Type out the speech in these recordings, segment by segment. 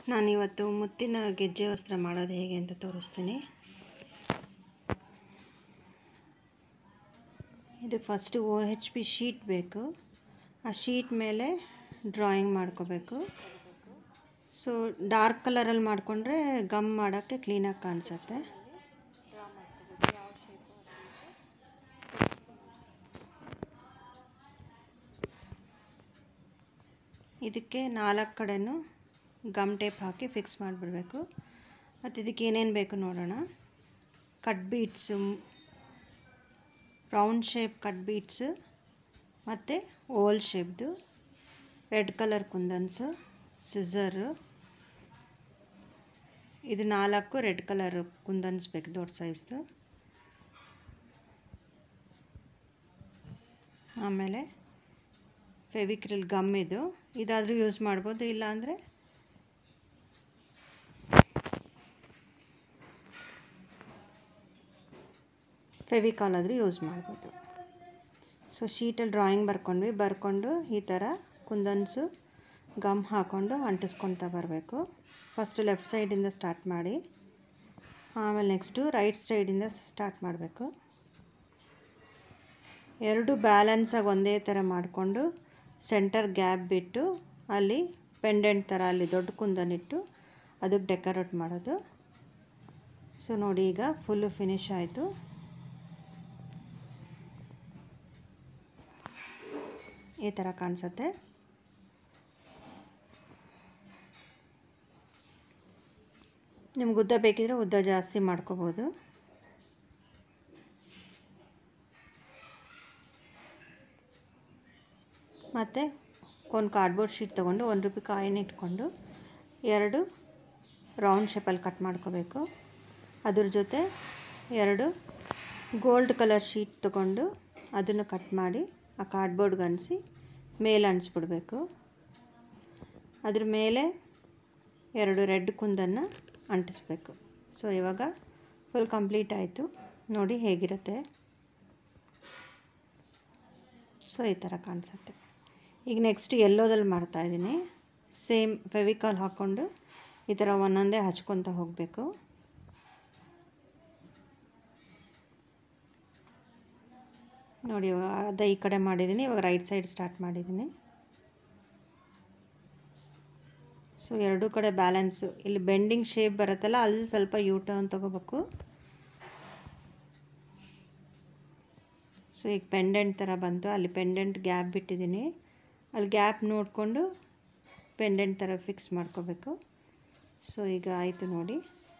ನಾನಿವತ್ತು ಮುತ್ತಿನ ಗೆಜ್ಜೆ ವಸ್ತ್ರ ಮಾಡೋದು ಹೇಗೆ ಅಂತ ತೋರಿಸ್ತೀನಿ ಇದಕ್ಕೆ first O H P sheet ಬೇಕು ಆ ಶೀಟ್ ಮೇಲೆ ಡ್ರಾಯಿಂಗ್ ಮಾಡ್ಕೋಬೇಕು ಸೊ ಡಾರ್ಕ್ ಕಲರಲ್ಲಿ ಮಾಡಿಕೊಂಡ್ರೆ ಗಮ್ ಮಾಡೋಕ್ಕೆ ಕ್ಲೀನಾಗಿ ಕಾಣಿಸುತ್ತೆ ಇದಕ್ಕೆ ನಾಲ್ಕು ಕಡೆನೂ ಗಮ್ ಟೇಪ್ ಹಾಕಿ ಫಿಕ್ಸ್ ಮಾಡಿಬಿಡ್ಬೇಕು ಮತ್ತು ಇದಕ್ಕೆ ಏನೇನು ಬೇಕು ನೋಡೋಣ cut bits round shape cut bits ಮತ್ತು ಓಲ್ ಶೇಪ್ದು ರೆಡ್ ಕಲರ್ ಕುಂದನ್ಸು ಸಿಝರು ಇದು ನಾಲ್ಕು ರೆಡ್ ಕಲರ್ ಕುಂದನ್ಸ್ ಬೇಕು ದೊಡ್ಡ ಸೈಜ್ದು ಆಮೇಲೆ ಫೆವಿಕ್ರಿಲ್ ಗಮ್ ಇದು ಇದಾದರೂ ಯೂಸ್ ಮಾಡ್ಬೋದು ಇಲ್ಲಾಂದರೆ ಫೆವಿಕಾಲ್ ಆದರೂ ಯೂಸ್ ಮಾಡ್ಬೋದು ಸೊ ಶೀಟಲ್ಲಿ ಡ್ರಾಯಿಂಗ್ ಬರ್ಕೊಂಡ್ವಿ ಬರ್ಕೊಂಡು ಈ ಥರ ಕುಂದನ್ಸು ಗಮ್ ಹಾಕ್ಕೊಂಡು ಅಂಟಿಸ್ಕೊಳ್ತಾ ಬರಬೇಕು ಫಸ್ಟು ಲೆಫ್ಟ್ ಸೈಡಿಂದ ಸ್ಟಾರ್ಟ್ ಮಾಡಿ ಆಮೇಲೆ ನೆಕ್ಸ್ಟು ರೈಟ್ ಸೈಡಿಂದ ಸ್ಟಾರ್ಟ್ ಮಾಡಬೇಕು ಎರಡು ಬ್ಯಾಲೆನ್ಸಾಗಿ ಒಂದೇ ಥರ ಮಾಡಿಕೊಂಡು ಸೆಂಟರ್ ಗ್ಯಾಪ್ ಬಿಟ್ಟು ಅಲ್ಲಿ ಪೆಂಡೆಂಟ್ ಥರ ಅಲ್ಲಿ ದೊಡ್ಡ ಕುಂದನಿಟ್ಟು ಅದಕ್ಕೆ ಡೆಕೋರೇಟ್ ಮಾಡೋದು ಸೊ ನೋಡಿ ಈಗ ಫುಲ್ಲು ಫಿನಿಶ್ ಆಯಿತು ಈ ಥರ ಕಾಣಿಸುತ್ತೆ ನಿಮ್ಗೆ ಉದ್ದ ಬೇಕಿದ್ರೆ ಉದ್ದ ಜಾಸ್ತಿ ಮಾಡ್ಕೋಬೋದು ಮತ್ತು ಒಂದು ಕಾರ್ಡ್ಬೋರ್ಡ್ ಶೀಟ್ ತೊಗೊಂಡು ಒಂದು ರೂಪಾಯಿ ಕಾಯಿನ್ ಇಟ್ಕೊಂಡು ಎರಡು ರೌಂಡ್ ಶೇಪಲ್ಲಿ ಕಟ್ ಮಾಡ್ಕೋಬೇಕು ಅದ್ರ ಜೊತೆ ಎರಡು ಗೋಲ್ಡ್ ಕಲರ್ ಶೀಟ್ ತೊಗೊಂಡು ಅದನ್ನು ಕಟ್ ಮಾಡಿ ಆ ಕಾರ್ಡ್ಬೋರ್ಡ್ಗೆ ಅಂಟಿಸಿ ಮೇಲೆ ಅಂಟಿಸ್ಬಿಡ್ಬೇಕು ಅದ್ರ ಮೇಲೆ ಎರಡು ರೆಡ್ ಕುಂದನ್ನು ಅಂಟಿಸ್ಬೇಕು ಸೊ ಇವಾಗ ಫುಲ್ ಕಂಪ್ಲೀಟ್ ಆಯಿತು ನೋಡಿ ಹೇಗಿರುತ್ತೆ ಸೊ ಈ ಥರ ಕಾಣಿಸುತ್ತೆ ಈಗ ನೆಕ್ಸ್ಟ್ ಎಲ್ಲೋದಲ್ಲಿ ಮಾಡ್ತಾಯಿದ್ದೀನಿ ಸೇಮ್ ಫೆವಿಕಾಲ್ ಹಾಕ್ಕೊಂಡು ಈ ಥರ ಒಂದೊಂದೇ ಹಚ್ಕೊತ ಹೋಗಬೇಕು ನೋಡಿ ಇವಾಗ ಅರ್ಧ ಈ ಕಡೆ ಮಾಡಿದ್ದೀನಿ ಇವಾಗ ರೈಟ್ ಸೈಡ್ ಸ್ಟಾರ್ಟ್ ಮಾಡಿದ್ದೀನಿ ಸೊ ಎರಡೂ ಕಡೆ ಬ್ಯಾಲೆನ್ಸು ಇಲ್ಲಿ ಬೆಂಡಿಂಗ್ ಶೇಪ್ ಬರುತ್ತಲ್ಲ ಅಲ್ಲಿ ಸ್ವಲ್ಪ ಯೂ ಟರ್ನ್ ತೊಗೋಬೇಕು ಸೊ ಈಗ ಪೆಂಡೆಂಟ್ ಥರ ಬಂತು ಅಲ್ಲಿ ಪೆಂಡೆಂಟ್ ಗ್ಯಾಪ್ ಬಿಟ್ಟಿದ್ದೀನಿ ಅಲ್ಲಿ ಗ್ಯಾಪ್ ನೋಡಿಕೊಂಡು ಪೆಂಡೆಂಟ್ ಥರ ಫಿಕ್ಸ್ ಮಾಡ್ಕೋಬೇಕು ಸೊ ಈಗ ಆಯಿತು ನೋಡಿ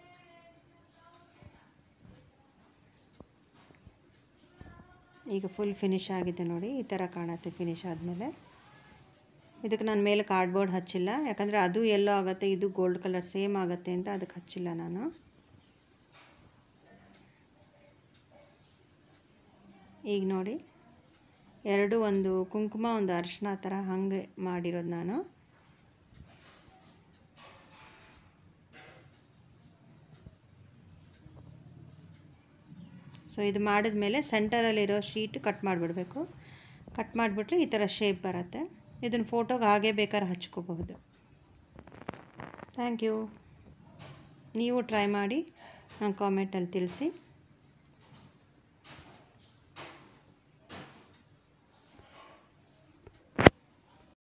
ಈಗ ಫುಲ್ ಫಿನಿಶ್ ಆಗಿದೆ ನೋಡಿ ಈ ಥರ ಕಾಣುತ್ತೆ ಫಿನಿಶ್ ಆದಮೇಲೆ ಇದಕ್ಕೆ ನಾನು ಮೇಲೆ ಕಾರ್ಡ್ಬೋರ್ಡ್ ಹಚ್ಚಿಲ್ಲ ಯಾಕಂದರೆ ಅದು ಎಲ್ಲೋ ಆಗುತ್ತೆ ಇದು ಗೋಲ್ಡ್ ಕಲರ್ ಸೇಮ್ ಆಗುತ್ತೆ ಅಂತ ಅದಕ್ಕೆ ಹಚ್ಚಿಲ್ಲ ನಾನು ಈಗ ನೋಡಿ ಎರಡು ಒಂದು ಕುಂಕುಮ ಒಂದು ಅರಿಶಿನ ಥರ ಹಾಗೆ ಮಾಡಿರೋದು ನಾನು ಸೊ ಇದು ಮಾಡಿದ್ಮೇಲೆ ಸೆಂಟರಲ್ಲಿರೋ ಶೀಟ್ ಕಟ್ ಮಾಡಿಬಿಡ್ಬೇಕು ಕಟ್ ಮಾಡಿಬಿಟ್ರೆ ಈ ಥರ ಶೇಪ್ ಬರುತ್ತೆ ಇದನ್ನು ಫೋಟೋಗೆ ಹಾಗೆ ಬೇಕಾದ್ರೆ ಹಚ್ಕೋಬಹುದು ಥ್ಯಾಂಕ್ ಯು ನೀವು ಟ್ರೈ ಮಾಡಿ ನಂಗೆ ಕಾಮೆಂಟಲ್ಲಿ ತಿಳಿಸಿ